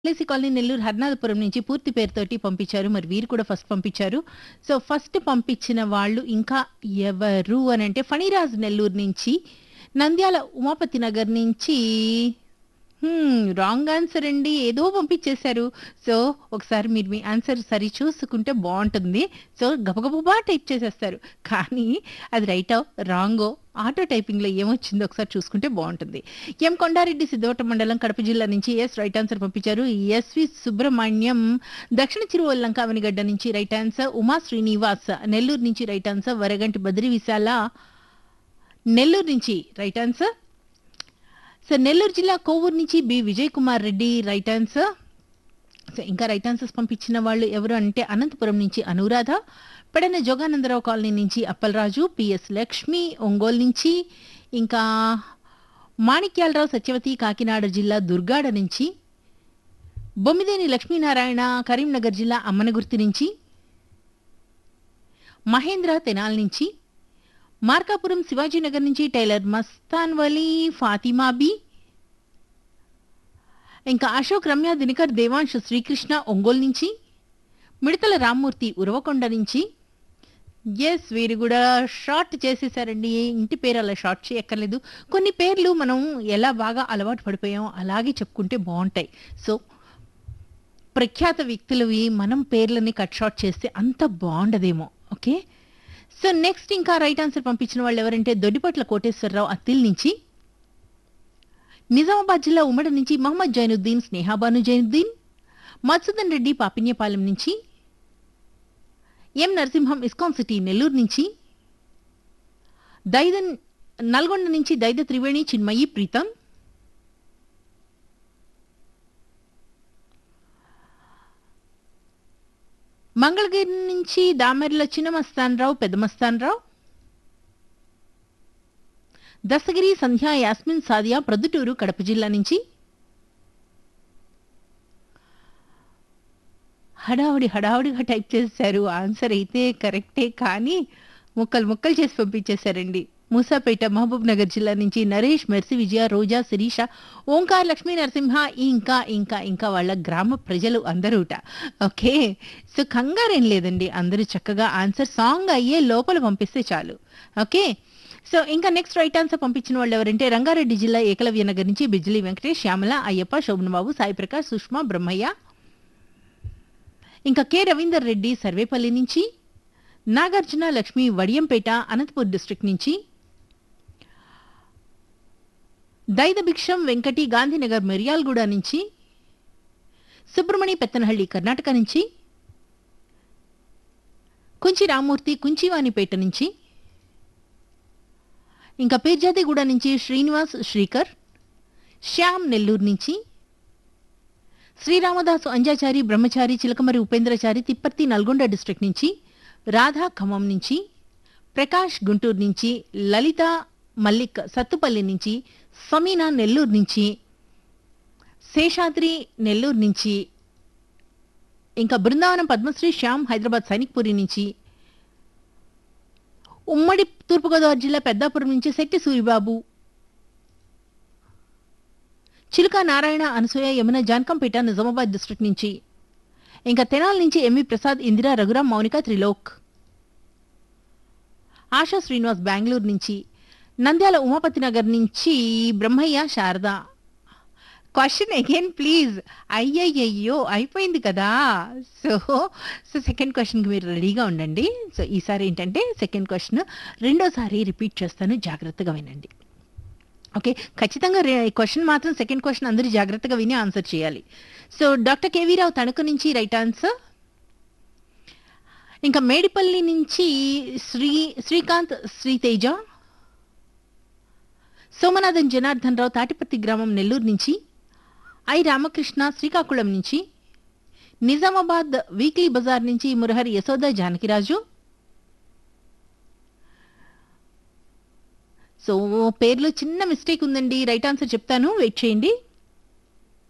LIC colony Nellore Harnathapuram నుంచి పూర్తి పేరుతోటి పంపించారు మరి వీరు కూడా ఫస్ట్ పంపించారు సో ఫస్ట్ పంపించిన వాళ్ళు ఇంకా ఎవరు అని అంటే ఫణిరాజ్ నెల్లూరు నుంచి నంద్యాల ఉమాపతి నగర్ నుంచి రాంగ్ ఆన్సర్ అండి ఏదో పంపించేశారు సో ఒకసారి మీరు మీ ఆన్సర్ సరి చూసుకుంటే బాగుంటుంది సో గబగబా టైప్ చేసేస్తారు కానీ అది రైటో రాంగో ఆటో టైపింగ్లో ఏమొచ్చిందో ఒకసారి చూసుకుంటే బాగుంటుంది ఎం కొండారెడ్డి సిద్ధోట మండలం కడప జిల్లా నుంచి ఎస్ రైట్ ఆన్సర్ పంపించారు ఎస్వి సుబ్రహ్మణ్యం దక్షిణ చిరువల్లంక అవనిగడ్డ నుంచి రైట్ ఆన్సర్ ఉమా శ్రీనివాస్ నెల్లూరు నుంచి రైట్ ఆన్సర్ వరగంటి బద్రి విశాల నెల్లూరు నుంచి రైట్ ఆన్సర్ సో నెల్లూరు జిల్లా కోవూరు నుంచి B Vijay Kumar Reddy right answer so ఇంకా రైట్ ఆన్సర్స్ పంపించిన వాళ్ళు ఎవరు అంటే అనంతపురం నుంచి అనురాధ పెడన జోగానందరావు కాలనీ నుంచి అప్పలరాజు పిఎస్ లక్ష్మి ఒంగోలు నుంచి ఇంకా మాణిక్యాలరావు సత్యవతి కాకినాడ జిల్లా దుర్గాడ నుంచి బొమ్మిదేని లక్ష్మీనారాయణ కరీంనగర్ జిల్లా అమ్మనగుర్తి నుంచి మహేంద్ర తెనాల్ నుంచి మార్కాపురం శివాజీనగర్ నుంచి టైలర్ మస్తాన్ వలీ ఫాతిమా బి ఇంకా అశోక్ రమ్య దినకర్ దేవాంశ్ శ్రీకృష్ణ ఒంగోలు నుంచి మిడతల రామ్మూర్తి ఉరవకొండ నుంచి ఎస్ వీరు కూడా షార్ట్ చేసేసారండి ఇంటి పేరు అలా షార్ట్ చేయక్కర్లేదు కొన్ని పేర్లు మనం ఎలా బాగా అలవాటు పడిపోయామో అలాగే చెప్పుకుంటే బాగుంటాయి సో ప్రఖ్యాత వ్యక్తులవి మనం పేర్లని కట్ షార్ట్ చేస్తే అంత బాగుండదేమో ఓకే సో నెక్స్ట్ ఇంకా రైట్ ఆన్సర్ పంపించిన వాళ్ళు ఎవరంటే దొడ్డిపట్ల కోటేశ్వరరావు అత్తిల్ నుంచి నిజామాబాద్ జిల్లా ఉమ్మడి నుంచి మహమ్మద్ జైనుద్దీన్ స్నేహాబాను జైనుద్దీన్ మత్సుదన్ రెడ్డి పాపిన్యపాలెం నుంచి M Narasimham ISKCON city Nellore నుంచి దైదన్ నల్గొండ నుంచి దైద త్రివేణి చిన్మయి ప్రీతం మంగళగిరి నుంచి దామెర్ల చిన్నమస్తానరావు పెద్దమస్తానరావు దశగిరి సంధ్య యాస్మిన్ సాదియా ప్రొద్దుటూరు కడప జిల్లా నుంచి హడావుడి హడావుడిగా టైప్ చేశారు ఆన్సర్ అయితే కరెక్టే కానీ ముక్కలు ముక్కలు చేసి పంపించేశారండి మూసాపేట మహబూబ్ నగర్ జిల్లా నుంచి నరేష్ మెర్సి విజయ రోజా శిరీష ఓంకార్ లక్ష్మీ నరసింహ ఇంకా ఇంకా ఇంకా వాళ్ళ గ్రామ ప్రజలు అందరూట ఓకే సో కంగారేం లేదండి అందరూ చక్కగా ఆన్సర్ సాంగ్ అయ్యే లోపల పంపిస్తే చాలు ఓకే సో ఇంకా నెక్స్ట్ రైట్ ఆన్సర్ పంపించిన వాళ్ళు ఎవరంటే రంగారెడ్డి జిల్లా ఏకలవ్య నగర్ నుంచి బిజ్లీ వెంకటేష్ శ్యామల అయ్యప్ప శోభనబాబు సాయి ప్రకాష్ సుష్మా బ్రహ్మయ్య ఇంకా కె రవీందర్ రెడ్డి సర్వేపల్లి నుంచి నాగార్జున లక్ష్మి వడియంపేట అనంతపూర్ డిస్ట్రిక్ట్ నుంచి దైదభిక్షం వెంకటి గాంధీనగర్ మిర్యాల్గూడ నుంచి సుబ్రమణి పెత్తనహಳ್ಳಿ కర్ణాటక నుంచి కుంచి రామూర్తి కుంచివానిపేట నుంచి ఇంకా పీర్జాతిగూడ నుంచి శ్రీనివాస్ శ్రీకర్ శ్యామ్ నెల్లూరు నుంచి శ్రీరామదాసు అంజాచారి బ్రహ్మచారి చిలకమరి ఉపేంద్రచారి తిప్పర్తి నల్గొండ డిస్ట్రిక్ట్ నుంచి రాధా ఖమ్మం నుంచి ప్రకాష్ గుంటూరు నుంచి లలిత మల్లిక్ సత్తుపల్లి నుంచి సమీనా నెల్లూరు నుంచి శేషాద్రి నెల్లూరు నుంచి ఇంకా బృందావనం పద్మశ్రీ శ్యామ్ హైదరాబాద్ సైనిక్పురి నుంచి ఉమ్మడి తూర్పుగోదావరి జిల్లా పెద్దాపురం నుంచి శెట్టి సూరిబాబు చిలుక నారాయణ అనసూయ యమున జాన్కంపేట నిజామాబాద్ డిస్ట్రిక్ట్ నుంచి ఇంకా తెనాల నుంచి ఎంవి ప్రసాద్ ఇందిరా రఘురాం మౌనిక త్రిలోక్ ఆశా శ్రీనివాస్ బెంగళూరు నుంచి నంద్యాల ఉమాపతి నగర్ నుంచి Brahmaiah Sharada question again please అయ్యయ్యయ్యో అయిపోయింది కదా సో సో సెకండ్ క్వశ్చన్కి మీరు రెడీగా ఉండండి సో ఈసారి ఏంటంటే సెకండ్ క్వశ్చన్ రెండోసారి రిపీట్ చేస్తాను జాగ్రత్తగా వినండి ఓకే ఖచ్చితంగా క్వశ్చన్ మాత్రం సెకండ్ క్వశ్చన్ అందరూ జాగ్రత్తగా విని ఆన్సర్ చేయాలి so doctor K V Rao Tanuku నుంచి రైట్ ఆన్సర్ ఇంకా మేడిపల్లి నుంచి శ్రీ శ్రీకాంత్ శ్రీతేజ సోమనాథన్ జనార్దన్ రావు తాటిపత్తి గ్రామం నెల్లూరు నుంచి ఐ రామకృష్ణ శ్రీకాకుళం నుంచి నిజామాబాద్ వీక్లీ బజార్ నుంచి మురహరి యశోద జానకిరాజు సో పేర్లో చిన్న మిస్టేక్ ఉందండి రైట్ ఆన్సర్ చెప్తాను వెయిట్ చేయండి